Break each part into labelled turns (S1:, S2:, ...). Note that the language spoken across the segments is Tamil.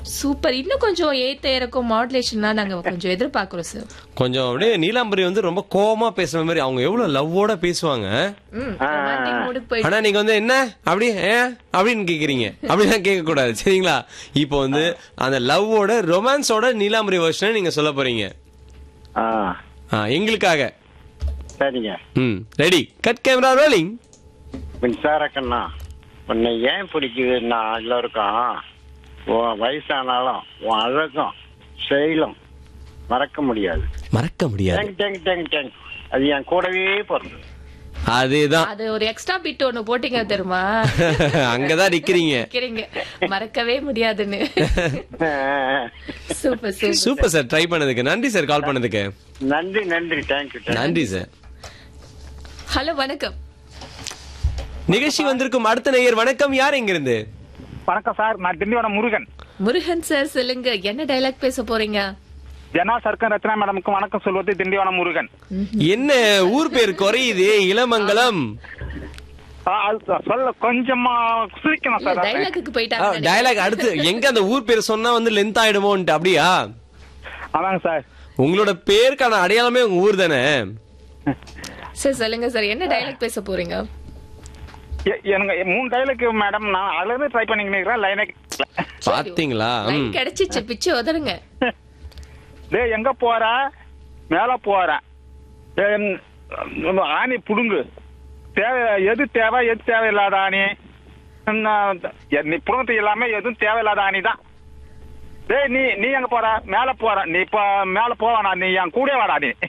S1: சூப்பர் இன்னும் கொஞ்சம் ஏத்த இறக்கும் மாடுலேஷன்னா நாங்க கொஞ்சம் எதிர்பார்க்கிறோம் சார்
S2: கொஞ்சம் அப்படியே நீலாம்பரி வந்து ரொம்ப கோவமா பேசுற மாதிரி அவங்க எவ்வளவு லவ்வோட பேசுவாங்க
S1: ம் romantic mood க்கு போயிட்டு
S2: ஆனா நீங்க வந்து என்ன அப்படி ஏன் அப்படின்னு கேக்குறீங்க அப்படிலாம் கேட்க கூடாது சரிங்களா இப்போ வந்து அந்த லவ்வோட ரொமான்ஸோட நீலாம்பரி வெர்ஷன் நீங்க சொல்ல போறீங்க
S3: ஆ
S2: ஆ, எங்களுக்காக
S3: சரிங்க
S2: ம் ரெடி கட் கேமரா ரோலிங்
S3: மின்சார கண்ணா உன்னை ஏன் பிடிக்குதுன்னா எல்லோருக்கும் உன் வயசானாலும் உன் அழகும் செயலும் மறக்க முடியாது
S2: மறக்க முடியாது
S3: டேங்க் டேங்க் டேங்க் டேங்க் அது என் கூடவே பிறந்தது
S2: அதேதான்
S1: அது ஒரு எக்ஸ்ட்ரா பிட் ஒண்ணு போட்டீங்க தெரியுமா
S2: அங்கதான் நிக்கிறீங்க
S1: நிக்கிறீங்க மறக்கவே முடியாதுன்னு super super
S2: super sir try பண்ணதுக்கு நன்றி சார் கால் பண்ணதுக்கு
S3: நன்றி நன்றி தேங்க்யூ
S2: நன்றி சார்
S1: ஹலோ வணக்கம்
S2: நிகழ்ச்சி வந்திருக்கும் அடுத்த நேயர் வணக்கம் யார் எங்க இருந்து
S4: வணக்கம் சார் நான் திண்டிவனம் முருகன்
S1: முருகன் சார் சொல்லுங்க என்ன டைலாக் பேச போறீங்க
S4: ஜனா சர்க்கன் ரத்னா மேடமுக்கு வணக்கம் சொல்வது திண்டிவனம் முருகன்
S2: என்ன ஊர் பேர் குறையுது இளமங்கலம்
S4: ஆ, அது சொல்ல கொஞ்சமா சிரிக்கணும் சார் அது.
S1: டைலாக்கு போயிட்டாங்க
S2: டயலாக் அடுத்து எங்க அந்த ஊர் பேர் சொன்னா வந்து லென்த் ஆயிடுமோன்ட்டு அப்படியா
S4: அதாங்க சார்
S2: உங்களோட பேருக்கான அடையாளமே உங்க ஊர் தானே
S1: சார் சொல்லுங்க சார் என்ன டைலாக் பேச போறீங்க
S4: எ- எனக்கு மூணு டைலுக்கு மேடம் நான் அதுல இருந்து ட்ரை பண்ணிக்கிறேன் லைனே
S2: பாத்தீங்களா
S1: லைன்
S2: ம்.
S1: கிடைச்சிச்சு பிச்சு உதருங்க
S4: டேய் எங்க போற மேல போறேன் ஏன், ஆணி புடுங்கு தேவை எது தேவை எது தேவையில்லாத ஆணி நான் எ- நீ புடுங்கிறது எல்லாமே எதுவும் தேவையில்லாத ஆணி தான் டேய் நீ நீ எங்க போற மேல போற நீ இப்ப மேல போவானா நீ என் கூட வாடா நீ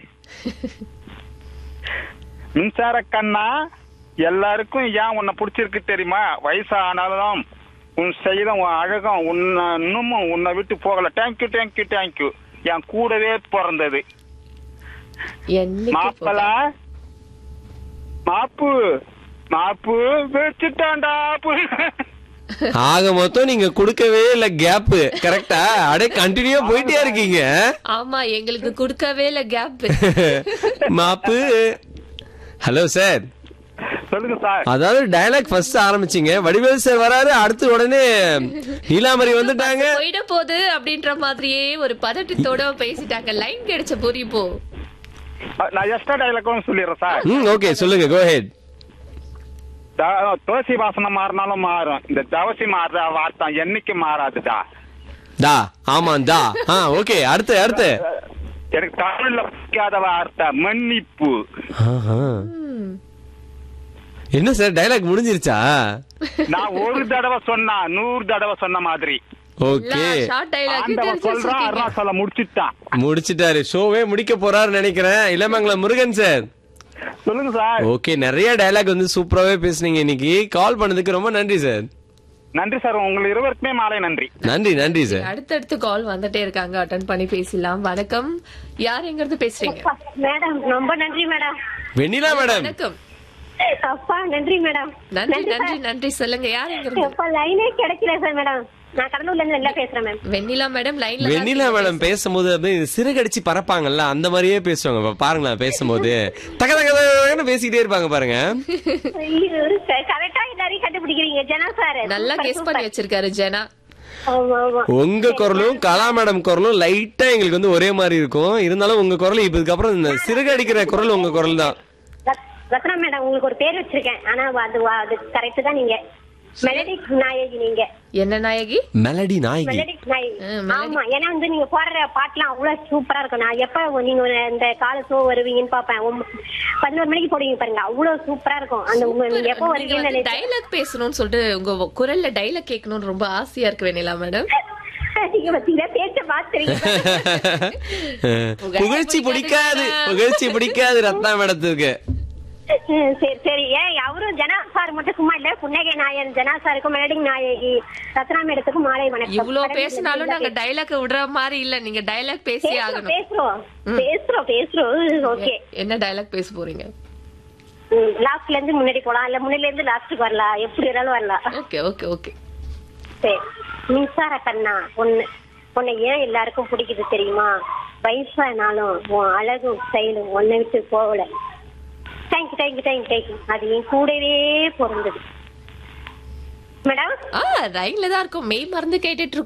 S4: மின்சார கண்ணா எல்லாருக்கும் ஏன் உன்னை பிடிச்சிருக்கு தெரியுமா வயசானாலும் உன் செயலும் உன் அழகும் உன்னை இன்னமும் உன்னை விட்டு போகல தேங்க்யூ தேங்க்யூ தேங்க்யூ என் கூடவே பிறந்தது
S1: என்னைக்கு
S4: மாப்பல மாப்பு மாப்பு வச்சுட்டான்டா
S2: ஆக மொத்தம் நீங்க கொடுக்கவே இல்ல கேப் கரெக்டா அப்படியே கண்டினியூ போயிட்டே இருக்கீங்க
S1: ஆமா எங்களுக்கு கொடுக்கவே இல்ல கேப்
S2: மாப்பு ஹலோ சார்
S4: சொல்லுங்க சார்
S2: அதாவது டயலாக் ஃபர்ஸ்ட் ஆரம்பிச்சீங்க வடிவேல் சார் வராரு அடுத்து உடனே நீலாமரி வந்துட்டாங்க
S1: போயிட போகுது அப்படின்ற மாதிரியே ஒரு பதட்டத்தோட பேசிட்டாங்க லைன் கிடைச்ச பொறி இப்போ
S4: நான் எக்ஸ்ட்ரா டைலாக்கும் சொல்லிடுறேன் சார்
S2: ம் ஓகே சொல்லுங்க கோ ஹெட்
S4: த- துளசி வாசனை மாறினாலும் மாறும் இந்த தவசி மாறுற வார்த்தை என்னைக்கு மாறாதுடா
S2: டா ஆமா டா ஆ ஓகே அடுத்து அடுத்து
S4: எனக்கு தமிழ்ல பிடிக்காத வார்த்தை மன்னிப்பு
S2: ஆஹா. என்ன சார் டயலாக் முடிஞ்சிருச்சா
S4: நான் ஒரு தடவை சொன்னா நூறு தடவை சொன்ன மாதிரி
S2: ஓகே
S1: ஷார்ட் டைலாக்
S4: ஆண்டவன் சொல்றான் அருணாசல முடிச்சுட்டான்
S2: முடிச்சிட்டாரு ஷோவே முடிக்க போறாருன்னு நினைக்கிறேன் இளமங்கலம் முருகன் சார்
S4: சொல்லுங்க சார்
S2: ஓகே நிறைய டயலாக் வந்து சூப்பராவே பேசுனீங்க இன்னைக்கு கால் பண்ணதுக்கு ரொம்ப நன்றி சார்
S4: நன்றி சார் உங்கள் இருவருக்குமே மாலை நன்றி
S2: நன்றி நன்றி சார்
S1: அடுத்தடுத்து கால் வந்துட்டே இருக்காங்க அட்டன் பண்ணி பேசலாம் வணக்கம் யார் எங்க இருந்து பேசுறீங்க
S5: மேடம் ரொம்ப நன்றி மேடம்
S2: வெண்ணிலா மேடம்
S1: வணக்கம்
S5: அப்பா நன்றி மேடம்
S1: நன்றி நன்றி நன்றி சொல்லுங்க யார் எங்க இருந்து
S5: அப்பா லைனே கிடைக்கல சார் மேடம் நான் கடலூர்ல இருந்து நல்லா பேசுறேன் மேம்
S1: வெண்ணிலா மேடம் லைன்ல
S2: வெண்ணிலா மேடம் பேசும்போது அப்படியே சிறகடிச்சு பறப்பாங்கல்ல அந்த மாதிரியே பேசுவாங்க இப்ப பாருங்களேன் பேசும்போது தக தக தகன்னு பேசிக்கிட்டே இருப்பாங்க பாருங்க
S5: கரெக்டா எல்லாரையும் கண்டுபிடிக்கிறீங்க ஜனா சார்
S1: நல்லா கெஸ் பண்ணி வச்சிருக்காரு ஜெனா
S5: ஆமா ஆமா
S2: உங்க குரலும் கலா மேடம் குரலும் லைட்டா எங்களுக்கு வந்து ஒரே மாதிரி இருக்கும் இருந்தாலும் உங்க குரல் இப்ப இதுக்கப்புறம் இந்த சிறகடிக்கிற குரல் உங்க குரல் தான்
S5: ரத்- ரத்னா மேடம் உங்களுக்கு ஒரு பேர் வச்சிருக்கேன் ஆனா அது அது கரெக்ட் தான் நீங்க மெலடிக் நாயகி நீங்க
S1: என்ன நாயகி
S2: மெலடி நாயகி
S5: மெலடிக் நாயகி
S1: ம், melodic.
S5: ஆமா ஏன்னா வந்து நீங்க போடுற பாட்டுலாம் அவ்வளவு சூப்பரா இருக்கும் நான் எப்ப நீங்க ஒரு இந்த கால ஷோ வருவீங்கன்னு பாப்பேன் ஒம்ப- பதினோரு மணிக்கு போடுவீங்க பாருங்க அவ்வளவு சூப்பரா இருக்கும் அந்த உங்க நீங்க எப்ப வருவீங்கன்னு நினைச்சேன்.
S1: டைலாக் பேசணும்னு சொல்லிட்டு உங்க குரல்ல டைலாக் கேட்கணும்னு ரொம்ப ஆசையா இருக்கு வெண்ணிலா மேடம்
S5: நீங்க பாத்தீங்கன்னா பேச்ச பாத்துறீங்க
S2: புகழ்ச்சி பிடிக்காது புகழ்ச்சி பிடிக்காது ரத்னா மேடத்துக்கு
S5: ம், சரி சரி ஏன் அவரும் ஜனா சார் மட்டும் சும்மா இல்ல புன்னகை நாயன் ஜனா சாருக்கும் மெலடிக் நாயகி ரத்னா மேடத்துக்கும் மாலை வணக்கம்
S1: இவ்ளோ பேசினாலும் நாங்க டைலாக் விடுற மாதிரி இல்ல நீங்க டைலாக் பேசி
S5: பேசுறோம்
S1: ஆகணும்
S5: பேசுறோம் பேசுறோம் பேசுறோம் ஓகே
S1: என்ன டைலாக் பேச போறீங்க
S5: லாஸ்ட்ல இருந்து முன்னாடி போலாம் இல்ல முன்னாடில இருந்து லாஸ்ட்டுக்கு வரலாம் எப்படி இருந்தாலும் வரலாம்
S1: ஓகே ஓகே ஓகே
S5: சரி மின்சார கண்ணா ஒண்ணு உன்னை ஏன் எல்லாருக்கும் பிடிக்குது தெரியுமா வயசானாலும் உன் அழகும் ஸ்டைலும் உன்னை விட்டு போகல தேங்க்யூ தேங்க்யூ தேங்க்யூ தேங்க்யூ அது என் கூடவே பிறந்தது மேடம்
S1: ஆ லைன்ல தான் இருக்கும் மெய் மறந்து கேட்டுட்டு இருக்கோம்